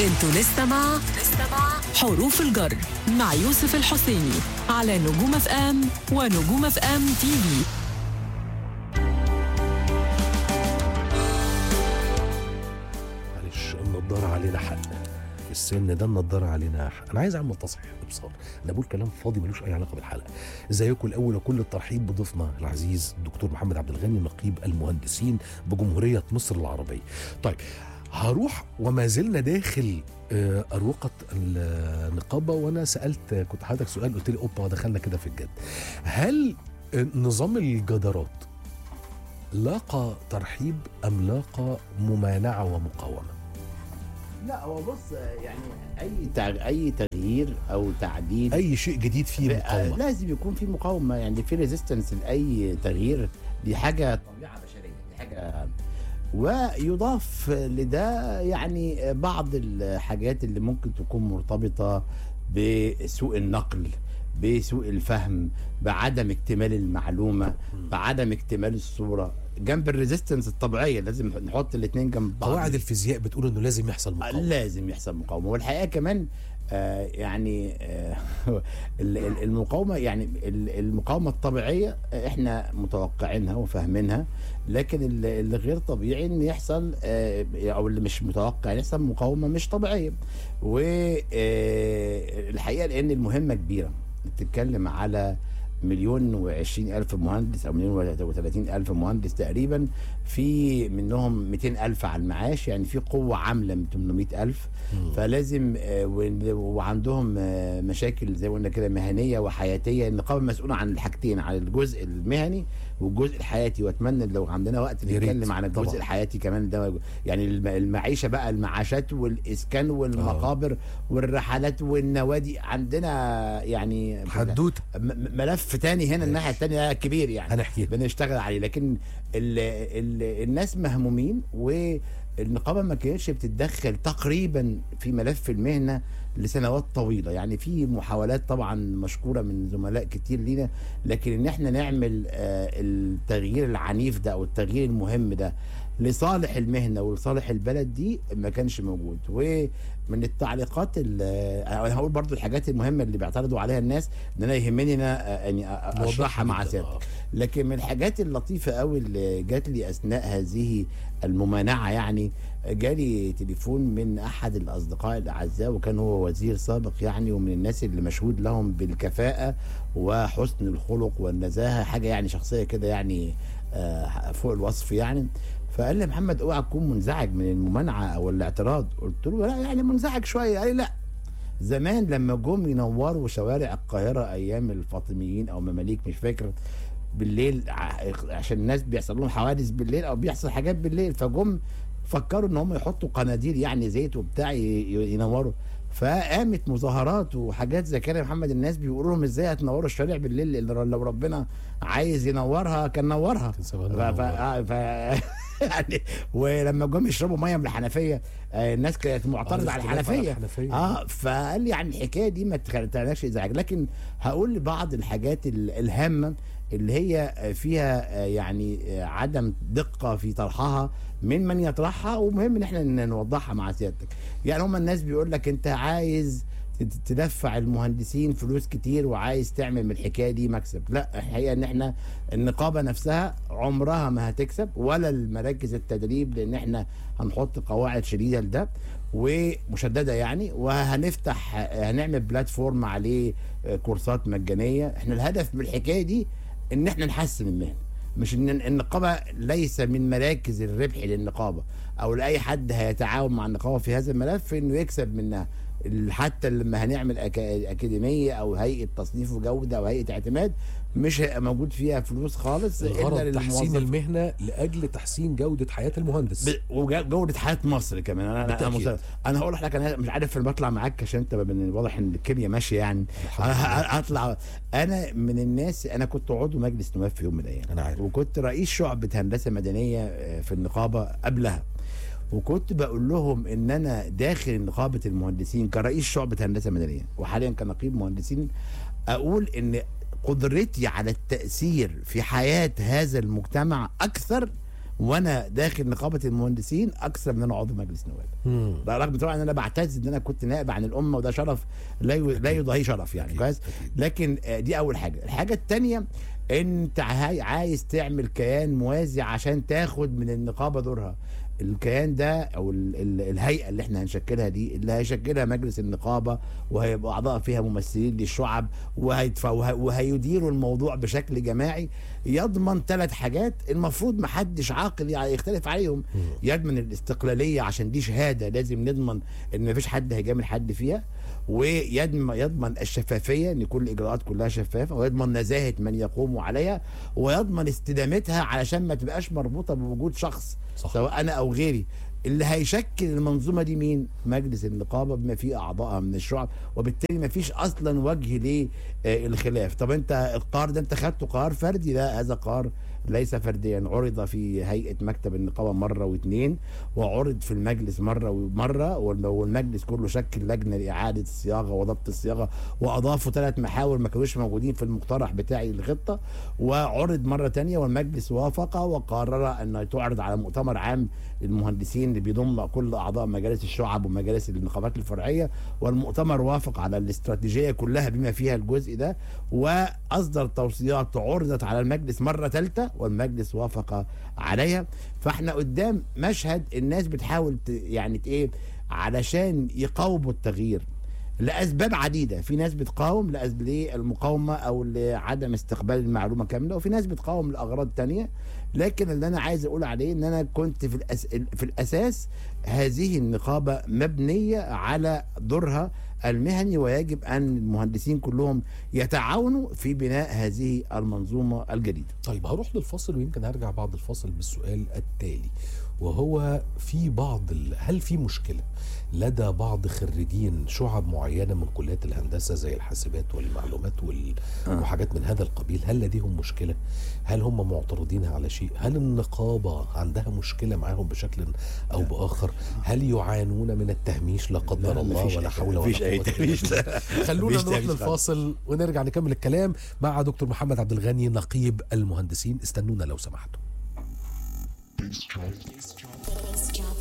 انتوا لسه مع حروف الجر مع يوسف الحسيني على نجوم اف ام ونجوم اف ام تي في معلش النضاره علينا حق في السن ده النضاره علينا حق انا عايز اعمل تصحيح ابصار انا بقول كلام فاضي ملوش اي علاقه بالحلقه ازيكم الاول وكل الترحيب بضيفنا العزيز الدكتور محمد عبد الغني نقيب المهندسين بجمهوريه مصر العربيه طيب هروح وما زلنا داخل آه، أروقة النقابة وأنا سألت كنت حضرتك سؤال قلت لي أوبا دخلنا كده في الجد هل آه، نظام الجدارات لاقى ترحيب أم لاقى ممانعة ومقاومة لا هو بص يعني اي تغ... اي تغيير او تعديل أي شيء جديد فيه آه، مقاومة لازم يكون في مقاومه يعني في ريزيستنس لاي تغيير دي حاجه طبيعه بشريه دي حاجه ويضاف لده يعني بعض الحاجات اللي ممكن تكون مرتبطه بسوء النقل بسوء الفهم بعدم اكتمال المعلومه بعدم اكتمال الصوره جنب الريزيستنس الطبيعيه لازم نحط الاثنين جنب بعض قواعد الفيزياء بتقول إنه لازم يحصل مقاومة لازم يحصل مقاومه والحقيقه كمان آه يعني آه ال- ال- المقاومه يعني ال- المقاومه الطبيعيه آه، احنا متوقعينها وفاهمينها لكن ال- اللي غير طبيعي ان يحصل آه، او اللي مش متوقع ان يحصل مقاومه مش طبيعيه والحقيقه لان المهمه كبيره بتتكلم على مليون وعشرين ألف مهندس أو مليون وثلاثين ألف مهندس تقريبا في منهم 200 ألف على المعاش يعني في قوة عاملة من 800 ألف فلازم آه، وإن- وعندهم آه، مشاكل زي ما قلنا كده مهنية وحياتية النقابة مسؤولة عن الحاجتين عن الجزء المهني والجزء الحياتي واتمنى لو عندنا وقت يا ريت. نتكلم عن الجزء طبعا. الحياتي كمان ده يعني الم- المعيشة بقى المعاشات والإسكان والمقابر والرحلات والنوادي عندنا يعني حدوته م- م- ملف تاني هنا الناحيه التانيه كبير يعني هنحكي بنشتغل عليه لكن ال ال الناس مهمومين والنقابه ما كانتش بتتدخل تقريبا في ملف المهنه لسنوات طويله يعني في محاولات طبعا مشكوره من زملاء كتير لينا لكن ان احنا نعمل آه، التغيير العنيف ده او التغيير المهم ده لصالح المهنه ولصالح البلد دي ما كانش موجود ومن التعليقات ال- انا هقول برضو الحاجات المهمه اللي بيعترضوا عليها الناس ان انا يهمني ان أنا آه، يعني أ- اشرحها مع جداً. سيادتك آه. لكن من الحاجات اللطيفة قوي اللي جات لي أثناء هذه الممانعة يعني جالي تليفون من أحد الأصدقاء الأعزاء وكان هو وزير سابق يعني ومن الناس اللي مشهود لهم بالكفاءة وحسن الخلق والنزاهة حاجة يعني شخصية كده يعني آه، فوق الوصف يعني فقال لي محمد اوعى تكون منزعج من الممانعة أو الاعتراض قلت له لا يعني منزعج شوية قال لي لا زمان لما جم ينوروا شوارع القاهرة أيام الفاطميين أو مماليك مش فاكر بالليل ع- عشان الناس بيحصل لهم حوادث بالليل او بيحصل حاجات بالليل فجم فكروا ان هم يحطوا قناديل يعني زيت وبتاع ي- ي- ينوروا فقامت مظاهرات وحاجات زي كده يا محمد الناس بيقولوا لهم ازاي هتنوروا الشارع بالليل اللي لو ربنا عايز ينورها كان نورها كان ف... زمانها ف... منورة. آه، ف... يعني ولما جم يشربوا ميه من الحنفيه آه، الناس كانت معترضه على الاختلاف على الحنفيه الحنفية. اه فقال لي يعني الحكايه دي ما تخليناش ازعاج لكن هقول لبعض الحاجات ال- الهامه اللي هي فيها آه، يعني آه، عدم دقه في طرحها من من يطرحها ومهم ان احنا ن- نوضحها مع سيادتك يعني هم الناس بيقول لك انت عايز تد- تدفع المهندسين فلوس كتير وعايز تعمل من الحكايه دي مكسب لا الحقيقه ان احنا النقابه نفسها عمرها ما هتكسب ولا المراكز التدريب لان احنا هنحط قواعد شديده لده ومشدده يعني وهنفتح هنعمل بلاتفورم عليه كورسات مجانيه احنا الهدف من الحكايه دي ان احنا نحسن المهنه مش ان النقابه ليس من مراكز الربح للنقابه او لاي حد هيتعاون مع النقابه في هذا الملف انه يكسب منها ال- حتى لما هنعمل أكا- اكاديميه او هيئه تصنيف وجوده او هيئه اعتماد مش هيبقى موجود فيها فلوس خالص الغرض الا تحسين للموظف المهنه لاجل تحسين جوده حياه المهندس ب- وجوده حياه مصر كمان انا انا بالتأكيد. انا, انا هقول لك انا مش عارف انا بطلع معاك عشان انت من واضح ان الكيمياء ماشيه يعني انا ه- هطلع انا من الناس انا كنت عضو مجلس نواب في يوم من الايام أنا عارف. وكنت رئيس شعبه هندسه مدنيه آه، في النقابه قبلها وكنت بقول لهم ان انا داخل نقابه المهندسين كرئيس شعبه هندسه مدنيه وحاليا كنقيب مهندسين اقول ان قدرتي على التاثير في حياه هذا المجتمع اكثر وانا داخل نقابه المهندسين اكثر من انا عضو مجلس نواب مم. ده رغم طبعا ان انا بعتز ان انا كنت نائب عن الامه وده شرف لا ي- لا يضاهيه شرف يعني أكيد، كويس أكيد. لكن آه، دي اول حاجه الحاجه الثانيه انت عاي- عايز تعمل كيان موازي عشان تاخد من النقابه دورها الكيان ده او ال ال الهيئه اللي احنا هنشكلها دي اللي هيشكلها مجلس النقابه وهيبقى اعضاء فيها ممثلين للشعب وهيدفع وه- وهيديروا الموضوع بشكل جماعي يضمن ثلاث حاجات المفروض ما حدش عاقل يعني يختلف عليهم يضمن الاستقلاليه عشان دي شهاده لازم نضمن ان مفيش حد هيجامل حد فيها ويضمن يضمن الشفافيه ان كل الاجراءات كلها شفافه ويضمن نزاهه من يقوم عليها ويضمن استدامتها علشان ما تبقاش مربوطه بوجود شخص صح. سواء انا او غيري اللي هيشكل المنظومه دي مين؟ مجلس النقابه بما فيه اعضائها من الشعب وبالتالي ما فيش اصلا وجه للخلاف، طب انت القرار ده انت خدته قرار فردي لا هذا قرار ليس فرديا عرض في هيئه مكتب النقابه مره واثنين وعرض في المجلس مره ومره والم- والمجلس كله شكل لجنه لاعاده الصياغه وضبط الصياغه واضافوا ثلاث محاور ما كانوش موجودين في المقترح بتاعي الخطه وعرض مره تانية والمجلس وافق وقرر ان تعرض على مؤتمر عام المهندسين اللي بيضم كل اعضاء مجالس الشعب ومجالس النقابات الفرعيه والمؤتمر وافق على الاستراتيجيه كلها بما فيها الجزء ده واصدر توصيات عرضت على المجلس مره ثالثه والمجلس وافق عليها فاحنا قدام مشهد الناس بتحاول ت- يعني ت- ايه علشان يقاوموا التغيير لاسباب عديده في ناس بتقاوم لأس- للمقاومه او لعدم استقبال المعلومه كامله وفي ناس بتقاوم لاغراض تانية لكن اللي انا عايز اقول عليه ان انا كنت في الأس... في الاساس هذه النقابه مبنيه على دورها المهني ويجب ان المهندسين كلهم يتعاونوا في بناء هذه المنظومه الجديده طيب هروح للفاصل ويمكن هرجع بعد الفاصل بالسؤال التالي وهو في بعض ال... هل في مشكله لدى بعض خريجين شعب معينه من كليات الهندسه زي الحاسبات والمعلومات وال... آه. وحاجات من هذا القبيل هل لديهم مشكله هل هم معترضين على شيء هل النقابه عندها مشكله معاهم بشكل او باخر هل يعانون من التهميش لا قدر لا، الله مفيش ولا أي- حول ولا مفيش أي قوه إلا تهميش، بالله. لا. خلونا مفيش نروح تهميش خالص. للفاصل ونرجع نكمل الكلام مع دكتور محمد عبد الغني نقيب المهندسين استنونا لو سمحتوا Bass drop.